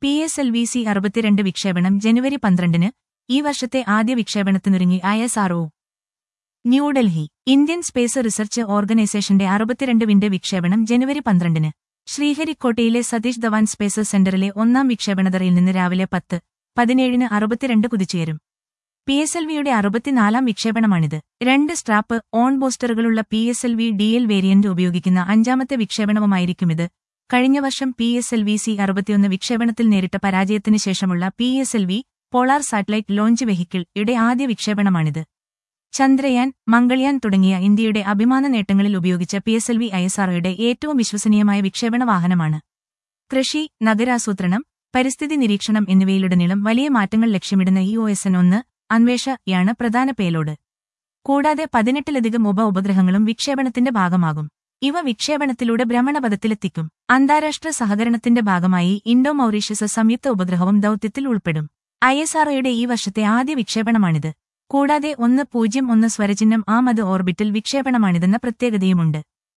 P S L V C അറുപത്തിരണ്ട് വിക്ഷേപണം ജനുവരി പന്ത്രണ്ടിന് ഈ വർഷത്തെ ആദ്യ വിക്ഷേപണത്തിനൊരുങ്ങി I S R O New Delhi Indian Space Research ഓർഗനൈസേഷന്റെ അറുപത്തിരണ്ട് വിന്റെ വിക്ഷേപണം ജനുവരി പന്ത്രണ്ടിന് ശ്രീഹരിക്കോട്ടയിലെ സതീഷ് ധവാൻ സ്പേസ് സെന്ററിലെ ഒന്നാം വിക്ഷേപണതറയിൽ നിന്ന് രാവിലെ പത്ത് പതിനേഴിന് അറുപത്തിരണ്ട് കുതിച്ചുയരും പി എസ് എൽ വിയുടെ അറുപത്തിനാലാം വിക്ഷേപണമാണിത് രണ്ട് സ്ട്രാപ്പ് ഓൺ ബൂസ്റ്ററുകളുള്ള P S L V D L variant ഉപയോഗിക്കുന്ന അഞ്ചാമത്തെ വിക്ഷേപണവുമായിരിക്കുമിത് കഴിഞ്ഞ വർഷം P S L V C അറുപത്തിയൊന്ന് വിക്ഷേപണത്തിൽ നേരിട്ട പരാജയത്തിന് ശേഷമുള്ള P S L V Polar Satellite Launch Vehicle യുടെ ആദ്യ വിക്ഷേപണമാണിത് ചന്ദ്രയാൻ മംഗൾയാൻ തുടങ്ങിയ ഇന്ത്യയുടെ അഭിമാന നേട്ടങ്ങളിൽ ഉപയോഗിച്ച P S L V I S ആർഒയുടെ ഏറ്റവും വിശ്വസനീയമായ വിക്ഷേപണ വാഹനമാണ് കൃഷി നഗരാസൂത്രണം പരിസ്ഥിതി നിരീക്ഷണം എന്നിവയിലുടനീളം വലിയ മാറ്റങ്ങൾ ലക്ഷ്യമിടുന്ന ഈ ഒ എസ് എൻ ഒന്ന് അന്വേഷയാണ് പ്രധാന പേലോഡ് കൂടാതെ പതിനെട്ടിലധികം ഉപ ഉപഗ്രഹങ്ങളും വിക്ഷേപണത്തിന്റെ ഭാഗമാകും ഇവ വിക്ഷേപണത്തിലൂടെ ഭ്രമണപഥത്തിലെത്തിക്കും അന്താരാഷ്ട്ര സഹകരണത്തിന്റെ ഭാഗമായി ഇൻഡോ മൗറീഷ്യസ് സംയുക്ത ഉപഗ്രഹവും ദൌത്യത്തിൽ ഉൾപ്പെടും ഐ എസ് ആർഒയുടെ ഈ വർഷത്തെ ആദ്യ വിക്ഷേപണമാണിത് കൂടാതെ ഒന്ന് പൂജ്യം ഒന്ന് സ്വരചിഹ്നം ആമത് ഓർബിറ്റിൽ വിക്ഷേപണമാണിതെന്ന പ്രത്യേകതയുമുണ്ട്